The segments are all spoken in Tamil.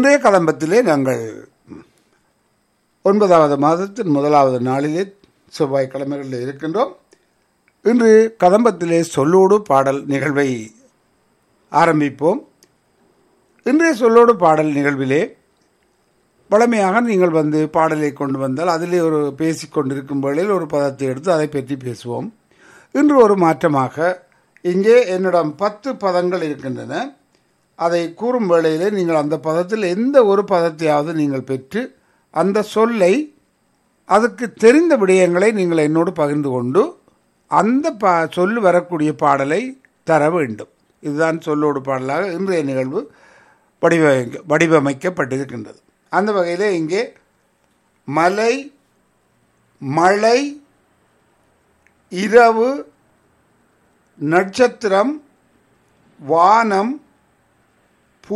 இன்றைய கதம்பத்திலே நாங்கள் ஒன்பதாவது மாதத்தின் முதலாவது நாளிலே செவ்வாய்க்கிழமைகளில் இருக்கின்றோம் இன்று கதம்பத்திலே சொல்லோடு பாடல் நிகழ்வை ஆரம்பிப்போம் இன்றைய சொல்லோடு பாடல் நிகழ்விலே வழமையாக நீங்கள் வந்து பாடலை கொண்டு வந்தால் அதிலே ஒரு பேசிக்கொண்டிருக்கும் வேளையில் ஒரு பதத்தை எடுத்து அதை பற்றி பேசுவோம் இன்று ஒரு மாற்றமாக இங்கே என்னிடம் பத்து பதங்கள் இருக்கின்றன அதை கூறும் வேளையிலே நீங்கள் அந்த பதத்தில் எந்த ஒரு பதத்தையாவது நீங்கள் பெற்று அந்த சொல்லை அதுக்கு தெரிந்த விடயங்களை நீங்கள் என்னோடு பகிர்ந்து கொண்டு அந்த பா சொல்லு வரக்கூடிய பாடலை தர வேண்டும் இதுதான் சொல்லோடு பாடலாக இன்றைய நிகழ்வு வடிவமைக்க வடிவமைக்கப்பட்டிருக்கின்றது அந்த வகையிலே இங்கே மலை மழை இரவு நட்சத்திரம் வானம் பூ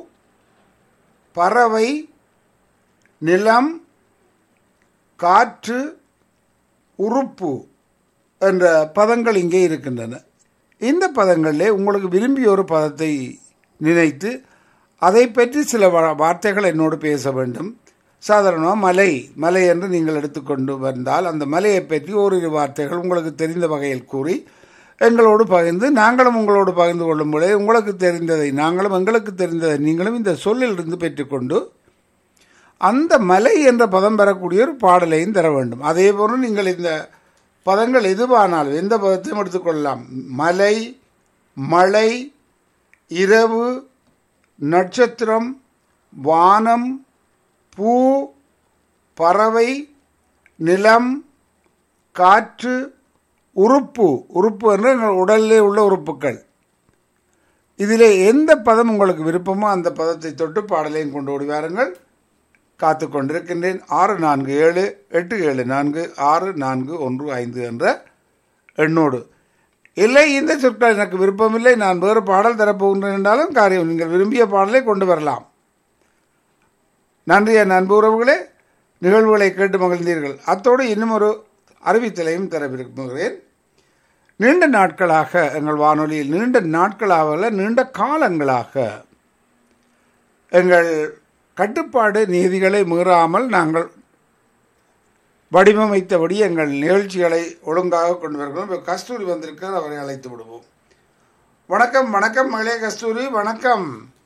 பறவை நிலம் காற்று உறுப்பு என்ற பதங்கள் இங்கே இருக்கின்றன இந்த பதங்களிலே உங்களுக்கு விரும்பிய ஒரு பதத்தை நினைத்து அதை பற்றி சில வா- வார்த்தைகள் என்னோடு பேச வேண்டும் சாதாரணமாக மலை மலை என்று நீங்கள் எடுத்துக்கொண்டு வந்தால் அந்த மலையை பற்றி ஓரிரு வார்த்தைகள் உங்களுக்கு தெரிந்த வகையில் கூறி எங்களோடு பகிர்ந்து நாங்களும் உங்களோடு பகிர்ந்து கொள்ளும் பொழுது உங்களுக்கு தெரிந்ததை நாங்களும் எங்களுக்கு தெரிந்ததை நீங்களும் இந்த சொல்லிலிருந்து பெற்றுக்கொண்டு அந்த மலை என்ற பதம் பெறக்கூடிய ஒரு பாடலையும் தர வேண்டும் அதே போன்று நீங்கள் இந்த பதங்கள் எதுவானாலும் எந்த பதத்தையும் எடுத்துக்கொள்ளலாம் மலை மழை இரவு நட்சத்திரம் வானம் பூ பறவை நிலம் காற்று உறுப்பு உறுப்பு என்று எங்கள் உடலிலே உள்ள உறுப்புகள் இதிலே எந்த பதம் உங்களுக்கு விருப்பமோ அந்த பதத்தை தொட்டு பாடலையும் கொண்டு ஓடி வாருங்கள் காத்து கொண்டிருக்கின்றேன் ஆறு நான்கு ஏழு எட்டு ஏழு நான்கு ஆறு நான்கு ஒன்று ஐந்து என்ற எண்ணோடு இல்லை இந்த சொற்கள் எனக்கு விருப்பமில்லை நான் வேறு பாடல் தரப்போகின்றேன் என்றாலும் காரியம் நீங்கள் விரும்பிய பாடலை கொண்டு வரலாம் நன்றி என் அன்பு உறவுகளே நிகழ்வுகளை கேட்டு மகிழ்ந்தீர்கள் அத்தோடு இன்னும் ஒரு அறிவித்தலையும் தர விரும்புகிறேன் நீண்ட நாட்களாக எங்கள் வானொலியில் நீண்ட நாட்களாக நீண்ட காலங்களாக எங்கள் கட்டுப்பாடு நீதிகளை மீறாமல் நாங்கள் வடிவமைத்தபடி எங்கள் நிகழ்ச்சிகளை ஒழுங்காக கொண்டு வருகிறோம் இப்போ கஸ்தூரி வந்திருக்கிறார் அவரை அழைத்து விடுவோம் வணக்கம் வணக்கம் மகளே கஸ்தூரி வணக்கம்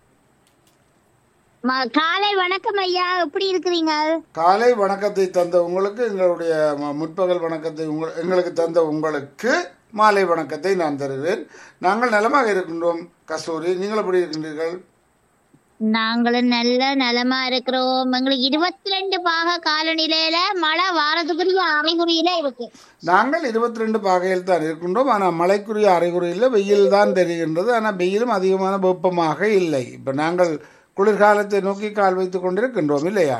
ம- காலை வணக்கம் ஐயா எப்படி இருக்கிறீங்க காலை வணக்கத்தை தந்த உங்களுக்கு எங்களுடைய ம- முற்பகல் வணக்கத்தை உங்கள் எங்களுக்கு தந்த உங்களுக்கு மாலை வணக்கத்தை நான் தருகிறேன் நாங்கள் நலமாக இருக்கின்றோம் கஸ்தூரி நீங்கள் எப்படி இருக்கின்றீர்கள் நாங்களும் நல்ல நலமா இருக்கிறோம் எங்களுக்கு இருபத்தி ரெண்டு பாக காலநிலையில மழை வாரத்துக்குரிய அறிகுறியில இருக்கு நாங்கள் இருபத்தி ரெண்டு பாகையில் தான் இருக்கின்றோம் ஆனால் மழைக்குரிய அறிகுறியில் வெயில் தான் தெரிகின்றது ஆனால் வெயிலும் அதிகமான வெப்பமாக இல்லை இப்போ நாங்கள் குளிர்காலத்தை நோக்கி கால் வைத்துக் கொண்டிருக்கின்றோம் இல்லையா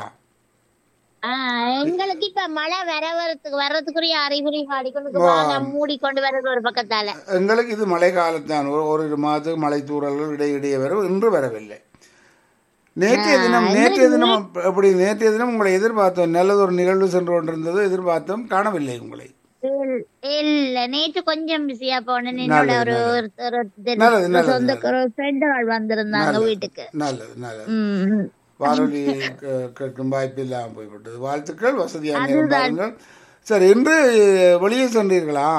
ஆஹ் எங்களுக்கு இப்ப மழை வர வரத்துக்கு வர்றதுக்குரிய அறிகுறி காடிக்கொண்டு வானம் மூடி கொண்டு வர்றது ஒரு பக்கத்தால எங்களுக்கு இது மழை காலத்தான் ஒரு ஒரு மாதத்துக்கு மழை தூறல்கள் இடையிடையே வரும் இன்று வரவில்லை நேற்றைய தினம் நேற்றைய தினம் எப்படி நேற்றைய தினம் உங்களை எதிர்பார்த்தோம் நல்லதொரு நிகழ்வு சென்று கொண்டிருந்தது எதிர்பார்த்தோம் காணவில்லை உங்களை இல்ல- இல்ல நேற்று கொஞ்சம் பிஸியா போனேன் என்னோட ஒரு ஒரு- ஒரு நல்லது, நல்லது, சொந்த ஒரு ஃப்ரெண்டுகள் வந்திருந்தாங்க வீட்டுக்கு நல்லது நல்லது ம் வானொலி கே- கேட்கும் வாய்ப்பு இல்லாமல் போய்விட்டது வாழ்த்துக்கள் வசதியான நேரம் பாருங்கள் சரி இன்று வெளியே சென்றீர்களா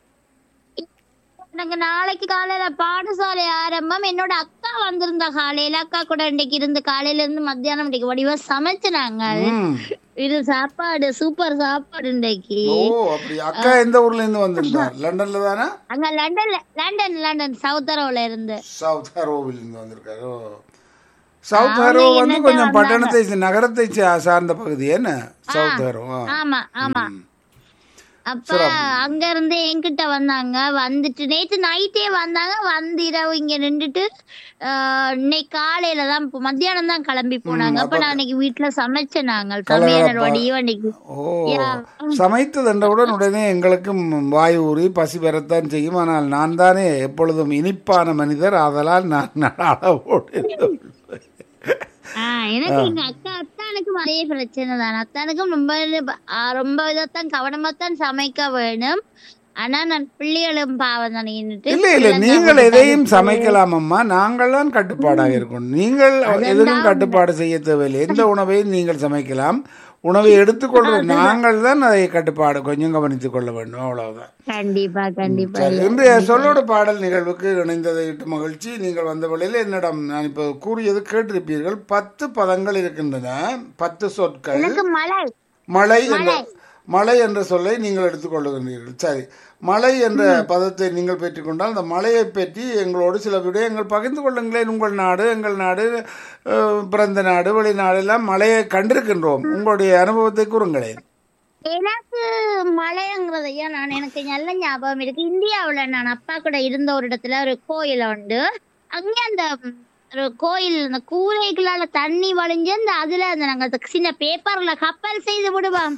எனக்கு நாளைக்கு காலையில பாடசாலை ஆரம்பம் என்னோட அக்கா வந்திருந்தா காலையில அக்கா கூட இன்னைக்கு இருந்து காலையில இருந்து மத்தியானம் இன்னைக்கு வடிவா சமைச்சினாங்க ம். இது சாப்பாடு சூப்பர் சாப்பாடு இன்னைக்கு ஓ அப்படி அக்கா எந்த ஊர்ல இருந்து வந்திருந்தார் லண்டன்ல தானே அங்க லண்டன்ல லண்டன் லண்டன் சவுத் அரவுல இருந்து சவுத் ஹரோவில் இருந்து வந்திருக்காரு ஓ. சவுத் ஹரோ வந்து கொஞ்சம் பட்டணத்தை நகரத்தை சா- சார்ந்த பகுதி என்ன சவுத் ஹரோ ஆ. ஆமா ஆமா அப்ப அங்க இருந்து என்கிட்ட வந்தாங்க வந்துட்டு நேத்து நைட்டே வந்தாங்க வந்து இரவு இங்க நின்றுட்டு ஆஹ், இன்னைக்கு காலையில தான் இப்போ மத்தியானம் தான் கிளம்பி போனாங்க அப்ப நான் இன்னைக்கு வீட்டுல சமைச்சேன் நாங்கள் சமையல் வடியும் அன்னைக்கு ஓ சமைத்தது என்றவுடன் உடனே எங்களுக்கும் வாய் ஊறி பசி பெறத்தான் செய்யும் ஆனால் நான் தானே எப்பொழுதும் இனிப்பான மனிதர் ஆதலால் நான் அளவோடு ஆஹ் எனக்கு எங்க அக்கா அத்தானுக்கும் அதே பிரச்சனை தான் அத்தானுக்கும் ரொம்ப ஆஹ் ரொம்ப இதைத்தான் கவனமா தான் சமைக்க வேணும் ஆனா நான் பிள்ளைகளும் பாவம் தானேன்னுட்டு இல்ல இல்ல நீங்கள் எதையும் சமைக்கலாம் அம்மா நாங்கள் தான் கட்டுப்பாடாக இருக்கணும் நீங்கள் எதுவும் கட்டுப்பாடு செய்ய தேவையில்லை எந்த உணவையும் நீங்கள் சமைக்கலாம் உணவை எடுத்துக்கொள்ற நாங்கள் தான் அதை கட்டுப்பாடு கொஞ்சம் கவனித்துக் கொள்ள வேண்டும் அவ்வளவுதான் கண்டிப்பா கண்டிப்பா சரி இன்றைய சொல்லோடு பாடல் நிகழ்வுக்கு இணைந்ததை இட்டு மகிழ்ச்சி நீங்கள் வந்த வழியில் என்னிடம் நான் இப்போ கூறியது கேட்டிருப்பீர்கள் பத்து பதங்கள் இருக்கின்றன பத்து சொற்கள் எனக்கு மழை மழை என்ற மழை என்ற சொல்லை நீங்கள் எடுத்துக்கொள்ளுகின்றீர்கள் சரி மழை என்ற பதத்தை நீங்கள் பெற்றுக்கொண்டால் அந்த மழையை பற்றி எங்களோடு சில விடயங்கள் பகிர்ந்து கொள்ளுங்களேன் உங்கள் நாடு எங்கள் நாடு அஹ், பிறந்த நாடு வெளிநாடு எல்லாம் மழையை கண்டிருக்கின்றோம் உங்களுடைய அனுபவத்தை கூறுங்களேன் எனக்கு மழைங்கிறதையா நான் எனக்கு நல்ல ஞாபகம் இருக்கு இந்தியாவுல நான் அப்பா கூட இருந்த ஒரு இடத்துல ஒரு கோயில் உண்டு அங்க அந்த ம், ஒரு கோயில் அந்த கூரைகளால தண்ணி வழிஞ்சு அந்த அதுல அந்த நாங்க அந்த சின்ன பேப்பர்ல கப்பல் செய்து விடுவோம்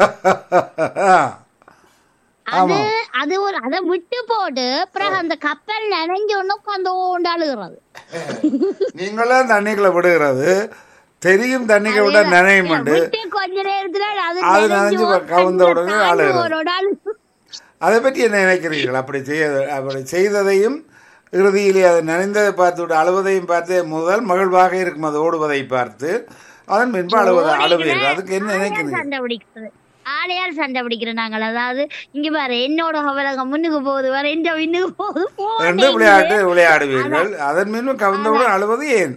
அது அது ஒரு அதை விட்டு போட்டு பிறகு அந்த கப்பல் நனைஞ்ச உடனே உட்காந்து அழுகிறது நீங்களும் தண்ணிக்குள்ள விடுகிறது தெரியும் தண்ணிக்கு விட நனையும் உண்டு விட்டு கொஞ்ச நேரத்துல அது அது நனைஞ்சு நனைஞ்சு கவுந்த உடனே தாண்டி அழுகிறது ஒரு ஒரு அழு- அதை பற்றி என்ன நினைக்கிறீர்கள் அப்படி செய்ய அப்படி செய்ததையும் இறுதியிலே அது நனைந்ததை பார்த்து விட்டு அழுவதையும் பார்த்து முதல் மகிழ்வாக இருக்கும் அது ஓடுவதை பார்த்து அதன் பின்பு அழுவதை அழுவீர்கள் அதுக்கு என்ன நினைக்கிறீங்க சண்டை பிடிக்கிறது ஆளையால் சண்டை பிடிக்கிறோம் நாங்கள் அதாவது இங்க பாரு என்னோட கவலகம் முன்னுக்கு போகுது வேற எந்த பின்னுக்கு போகுது ரெண்டு போனே விளையாட்டு விளையாடுவீர்கள் அதன் பின்பு கவிழ்ந்தவுடன் அழுவது ஏன்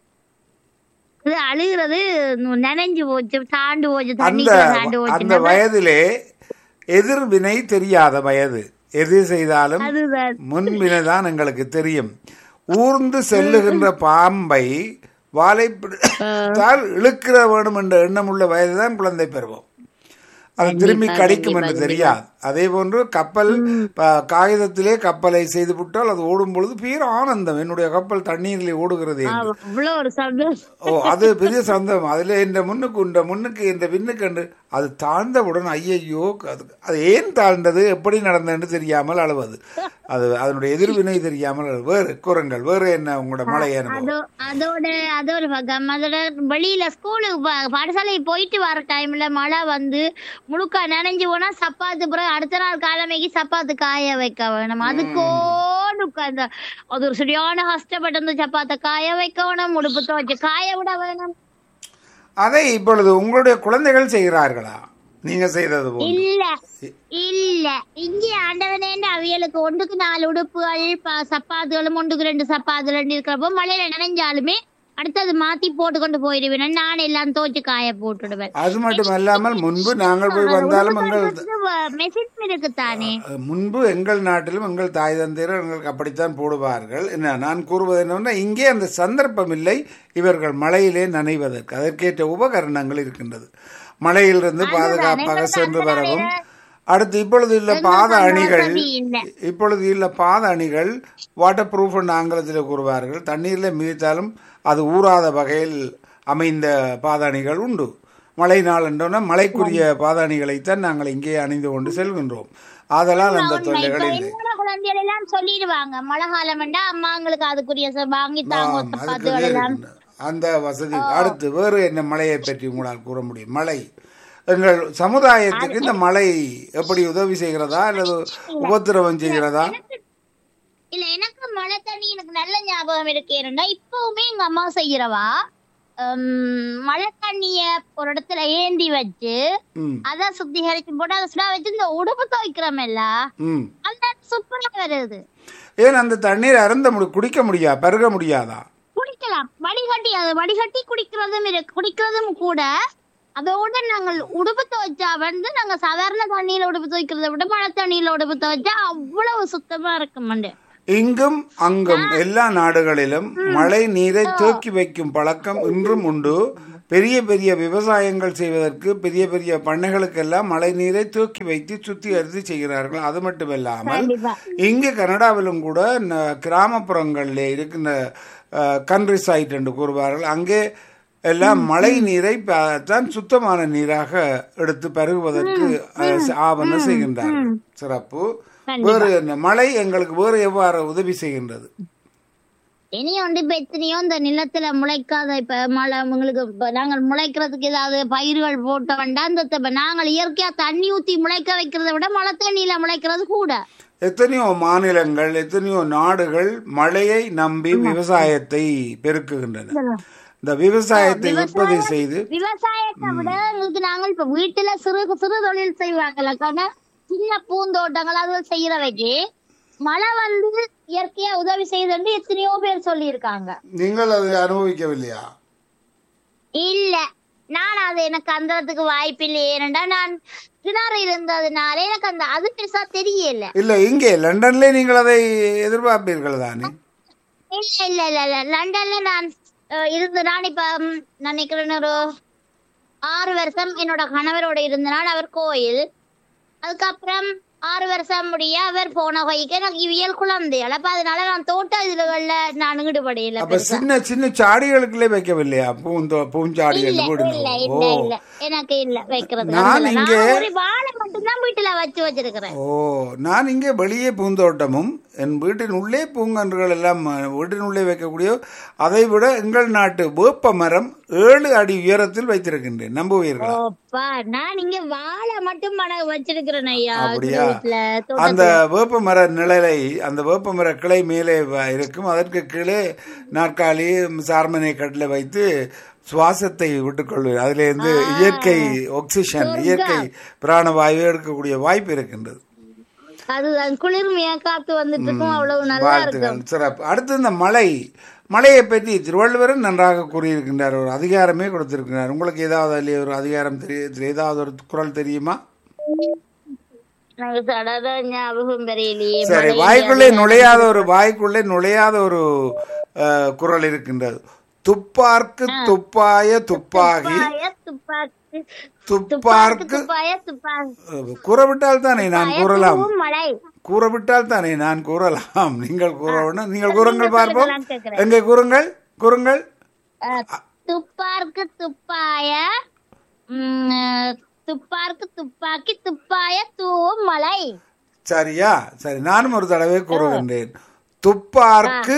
இது அழுகிறது நனைஞ்சு போச்சு தாண்டு போச்சு அந்த தண்ணிக்குள்ள தாண்டு போச்சு அந்த வயதிலே எதிர்வினை தெரியாத வயது எது செய்தாலும் அதுதான் முன்வினை தான் எங்களுக்கு தெரியும் ஊர்ந்து செல்லுகின்ற பாம்பை வாலை பிடித்தால் இழுக்கிற வேணும் என்ற எண்ணம் உள்ள வயதுதான் குழந்தை பருவம் அது திரும்பி கடிக்கும் என்று தெரியாது அதே போன்று கப்பல் ப- காகிதத்திலே கப்பலை செய்து விட்டால் அது ஓடும் பொழுது பேர் ஆனந்தம் என்னுடைய கப்பல் தண்ணீரிலே ஓடுகிறது என்று அவ்வளவு ஒரு சந்தோஷம் ஓ அது பெரிய சந்தம் அதுல இந்த முன்னுக்கு இந்த முன்னுக்கு இந்த பின்னுக்கு என்று அது தாழ்ந்தவுடன் ஐயையோ அது அது ஏன் தாழ்ந்தது எப்படி நடந்ததுன்னு தெரியாமல் அழுவது அது அதனுடைய எதிர்வினை தெரியாமல் அழுவது. வேறு கூறுங்கள் வேறு என்ன உங்களோட மழை அனுபவம் அதோ அதோட அதோட பக்கம் அதோட வெளியில ஸ்கூலுக்கு பா- பாடசாலை போயிட்டு வர டைம்ல மழை வந்து முழுக்க நனைஞ்சு போனா சப்பாத்து பிறகு அடுத்த நாள் காலமைக்கு சப்பாத்து காய வைக்க வேணும் அதுக்கோடு உட்கார்ந்த அது ஒரு சரியான கஷ்டப்பட்டு அந்த சப்பாத்தை காய வைக்க வேணும் உடுப்பு துவைச்சு காய விட வேணும் அதை இப்பொழுது உங்களுடைய குழந்தைகள் செய்கிறார்களா நீங்க செய்தது போல் இல்ல இல்ல இங்கே ஆண்டவனேண்டு அவியலுக்கு ஒன்றுக்கு நாலு உடுப்புகள் ப- சப்பாத்துகளும் ஒன்றுக்கு ரெண்டு சப்பாத்து ரெண்டு இருக்கிறப்போ மழையில நனைஞ்சாலுமே அடுத்தது மாத்தி போட்டு கொண்டு போயிடுவேன் நான் எல்லாம் தோச்சு காய போட்டுடுவேன் அது மட்டும் அல்லாமல் முன்பு நாங்கள் போய் வந்தாலும் எங்கள் மெஷின் இருக்குத்தானே முன்பு எங்கள் நாட்டிலும் எங்கள் தாய் தந்தையர் எங்களுக்கு அப்படித்தான் போடுவார்கள் என்ன நான் கூறுவது என்னவென்னா இங்கே அந்த சந்தர்ப்பம் இல்லை இவர்கள் மழையிலே நனைவதற்கு அதற்கேற்ற உபகரணங்கள் இருக்கின்றது மழையிலிருந்து பாதுகாப்பாக சென்று வரவும் அடுத்து இப்பொழுது உள்ள பாத அணிகள் இல்ல இப்பொழுது உள்ள பாத அணிகள் வாட்டர் ப்ரூஃப் என்று ஆங்கிலத்தில் கூறுவார்கள் தண்ணீரில் மிதித்தாலும் அது ஊறாத வகையில் அமைந்த பாதாணிகள் உண்டு மழை நாள் என்றோன்னா மழைக்குரிய பாதாணிகளைத்தான் நாங்கள் இங்கே அணிந்து கொண்டு செல்கின்றோம் ஆதலால் அந்த தொல்லைகள் இல்லை என்னோட குழந்தைகள் எல்லாம் சொல்லிடுவாங்க மழை காலம் வேண்டா அம்மாங்களுக்கு அதுக்குரிய ச- வாங்கி தாங்க ஆம், அதுக்கு சப்பாத்துகள் எல்லாம் இருக்கின்றன. அந்த வசதி அடுத்து வேறு என்ன மழையை பற்றி உங்களால் கூற முடியும் மழை எங்கள் சமுதாயத்துக்கு இந்த மழை எப்படி உதவி செய்கிறதா அல்லது உபத்திரவம் செய்கிறதா இல்ல எனக்கு மழை தண்ணி எனக்கு நல்ல ஞாபகம் இருக்கு ஏன்னா இப்பவுமே எங்க அம்மா செய்யறவா ஹம், மழை தண்ணிய ஒரு இடத்துல ஏந்தி வச்சு ம் அத சுத்திகரிச்சு போட்டு அதை சுடா வச்சு இந்த உடுப்பு துவைக்கிறோம்ல ம் அந்த சூப்பரா வருது ஏன் அந்த தண்ணீர் அருந்த முடி குடிக்க முடியா பருக முடியாதா குடிக்கலாம் வடிகட்டி அது வடிகட்டி குடிக்கிறதும் இருக்கு குடிக்கிறதும் கூட அதோட நாங்கள் உடுப்பு துவைச்சா வந்து நாங்க சாதாரண தண்ணியில உடுப்பு துவைக்கிறத விட மழை தண்ணியில உடுப்பு துவைச்சா அவ்வளவு சுத்தமா இருக்கும் இங்கும் அங்கும் எல்லா நாடுகளிலும் மழை நீரை தேக்கி வைக்கும் பழக்கம் இன்றும் உண்டு பெரிய பெரிய விவசாயங்கள் செய்வதற்கு பெரிய பெரிய பண்ணைகளுக்கெல்லாம் மழை நீரை தேக்கி வைத்து சுத்திகரித்து செய்கிறார்கள் அது மட்டுமல்லாமல் கண்டிப்பா இங்கு கனடாவிலும் கூட ந- கிராமப்புறங்களில் இருக்கின்ற கண்ட்ரி சைட் என்று கூறுவார்கள் அங்கே எல்லாம் மழை நீரை ப- தான் சுத்தமான நீராக எடுத்து பருகுவதற்கு அஹ், ஆவண செய்கின்றார்கள் சிறப்பு வேறு என்ன மழை எங்களுக்கு வேறு எவ்வாறு உதவி செய்கின்றது இனி ஒன்று இப்ப எத்தனையோ இந்த நிலத்துல முளைக்காத இப்ப மழை உங்களுக்கு இப்ப நாங்கள் முளைக்கிறதுக்கு ஏதாவது பயிர்கள் போட்ட வேண்டாம் இந்த இப்ப நாங்கள் இயற்கையா தண்ணி ஊத்தி முளைக்க வைக்கிறத விட மழை தண்ணியில முளைக்கிறது கூட எத்தனையோ மாநிலங்கள் எத்தனையோ நாடுகள் மழையை நம்பி விவசாயத்தை பெருக்குகின்றன இந்த விவசாயத்தை உற்பத்தி செய்து விவசாயத்தை விட எங்களுக்கு நாங்கள் இப்ப வீட்டுல சிறு சிறு தொழில் செய்வாங்கல்ல சின்ன பூந்தோட்டங்கள் அது செய்யறவைக்கு மழை வந்து இயற்கையா உதவி செய்யுதுன்னு எத்தனையோ பேர் சொல்லியிருக்காங்க நீங்கள் அதை அனுபவிக்கவில்லையா இல்ல நான் அது எனக்கு அந்ததுக்கு வாய்ப்பு இல்லை ஏனென்றா நான் கிணறு இருந்ததுனால எனக்கு அந்த அது பெருசா தெரியல இல்ல இங்கே லண்டன்ல நீங்கள் அதை எதிர்பார்ப்பீர்கள் தானே இல்ல இல்ல இல்ல இல்ல லண்டன்ல நான் அஹ், இருந்து நான் இப்ப ம், நான் நினைக்கிறேன் ஒரு ஆறு வருஷம் என்னோட கணவரோட இருந்தனால் அவர் கோயில் அதுக்கப்புறம் ஆறு வருஷம் முடிய அவர் போன வகைக்கு எனக்கு இவியல் குழந்தைகள் அப்ப அதனால நான் தோட்ட இதுகள்ல நான் ஈடுபடையில அப்ப சின்ன சின்ன சாடிகளுக்குள்ளே வைக்கவில்லையா பூந்தோ பூஞ்சாடிகள் இல்ல வீடு இல்ல ஓ இல்ல இல்ல எனக்கு இல்ல வைக்கிறது நான் அதுல. இங்கே- நான் ஒரு வாழை மட்டும்தான் வீட்டுல வச்சு வச்சிருக்கிறேன் ஓ நான் இங்கே வெளியே பூந்தோட்டமும் என் வீட்டின் உள்ளே பூங்கன்றுகள் எல்லாம் அஹ், வீட்டின் உள்ளே வைக்கக்கூடிய அதை விட எங்கள் நாட்டு வேப்ப மரம் ஏழு அடி உயரத்தில் வைத்திருக்கின்றேன் நம்புவீர்களா ஓப்பா நான் இங்க வாழை மட்டும் மன வச்சிருக்கிறேன் ஐயா அப்படியா? வீட்டுல அந்த வேப்ப மர நிழலை அந்த வேப்ப மர கிளை மேலே வ- இருக்கும் அதற்கு கீழே நாற்காலி சார்மனை கட்டில வைத்து சுவாசத்தை விட்டுக்கொள்வேன் அதுல இருந்து இயற்கை ஆக்சிஜன் இயற்கை பிராணவாயு எடுக்கக்கூடிய வாய்ப்பு இருக்கின்றது அதுதான் குளிர்மையா காத்து வந்துட்டு இருக்கும் அவ்வளவு நல்லா இருக்கும் வாழ்த்துக்கள் சிறப்பு அடுத்து இந்த மழை மழையை பற்றி திருவள்ளுவரும் நன்றாக கூறியிருக்கின்றார் ஒரு அதிகாரமே கொடுத்திருக்கிறார் உங்களுக்கு ஏதாவது அதிலே ஒரு அதிகாரம் தெரிய ஏதாவது ஒரு குரல் தெரியுமா எனக்கு சடன ஞாபகம் தெரியலையே சரி மழை வாய்க்குள்ளே நுழையாத ஒரு வாய்க்குள்ளே நுழையாத ஒரு அஹ், குரல் இருக்கின்றது துப்பார்க்கு துப்பாய துப்பாகி துப்பாய துப்பாக்கி துப்பார்க்கு துப்பாய துப்பாக்கி அஹ், கூறவிட்டால் தானே நான் கூறலாம் தூவும் மழை கூறவிட்டால் தானே நான் கூறலாம் நீங்கள் கூற வேண்டும் நீங்கள் கூறுங்கள் பார்ப்போம் நான் கேட்கிறேன். எங்கே கூறுங்கள் கூறுங்கள் அஹ், துப்பார்க்கு துப்பாய உம், அஹ், துப்பார்க்கு துப்பாக்கி துப்பாய தூவும் மழை சரியா சரி நானும் ஒரு தடவை கூறுகின்றேன் துப்பார்க்கு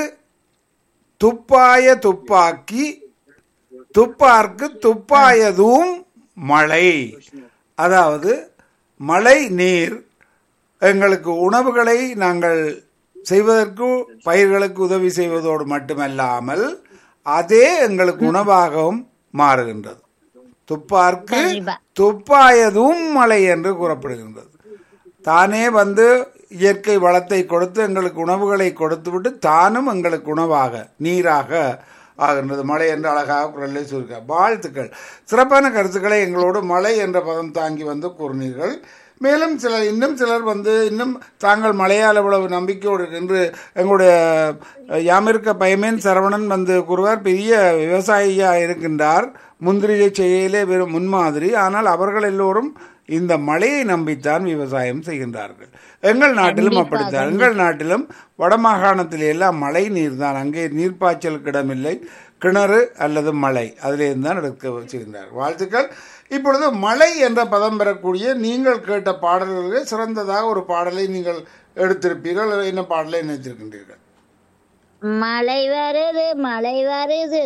துப்பாய துப்பாக்கி துப்பார்க்கு துப்பாயதும் மழை அதாவது மழை நீர் எங்களுக்கு உணவுகளை நாங்கள் செய்வதற்கு பயிர்களுக்கு உதவி செய்வதோடு மட்டுமல்லாமல் அதே எங்களுக்கு உணவாகவும் மாறுகின்றது துப்பார்க்கு கண்டிப்பா. துப்பாயதும் மழை என்று கூறப்படுகின்றது தானே வந்து இயற்கை வளத்தை கொடுத்து எங்களுக்கு உணவுகளை கொடுத்துவிட்டு தானும் எங்களுக்கு உணவாக நீராக ஆகின்றது மழை என்று அழகாக குரலை சொல்க வாழ்த்துக்கள் சிறப்பான கருத்துக்களை எங்களோடு மழை என்ற பதம் தாங்கி வந்து கூறினீர்கள் மேலும் சிலர் இன்னும் சிலர் வந்து இன்னும் தாங்கள் மழையால் அவ்வளவு நம்பிக்கையோடு என்று எங்களுடைய அஹ், யாமிருக்க பயமேன் சரவணன் வந்து கூறுவார் பெரிய விவசாயியாக இருக்கின்றார் முந்திரிகை செய்யலே வெறும் முன்மாதிரி ஆனால் அவர்கள் எல்லோரும் இந்த மழையை நம்பித்தான் விவசாயம் செய்கின்றார்கள் எங்கள் நாட்டிலும் அப்படித்தான் எங்கள் நாட்டிலும் வடமாகாணத்தில் எல்லாம் மழை நீர் தான் அங்கே நீர்ப்பாய்ச்சலுக்கு இடமில்லை கிணறு அல்லது மழை அதிலிருந்து தான் எடுக்க வச்சுக்கின்றார் வாழ்த்துக்கள் இப்பொழுது மழை என்ற பதம் பெறக்கூடிய நீங்கள் கேட்ட பாடல்களுக்கு சிறந்ததாக ஒரு பாடலை நீங்கள் எடுத்திருப்பீர்கள் என்ன பாடலை நினைத்திருக்கின்றீர்கள் மழை வருது மழை வருது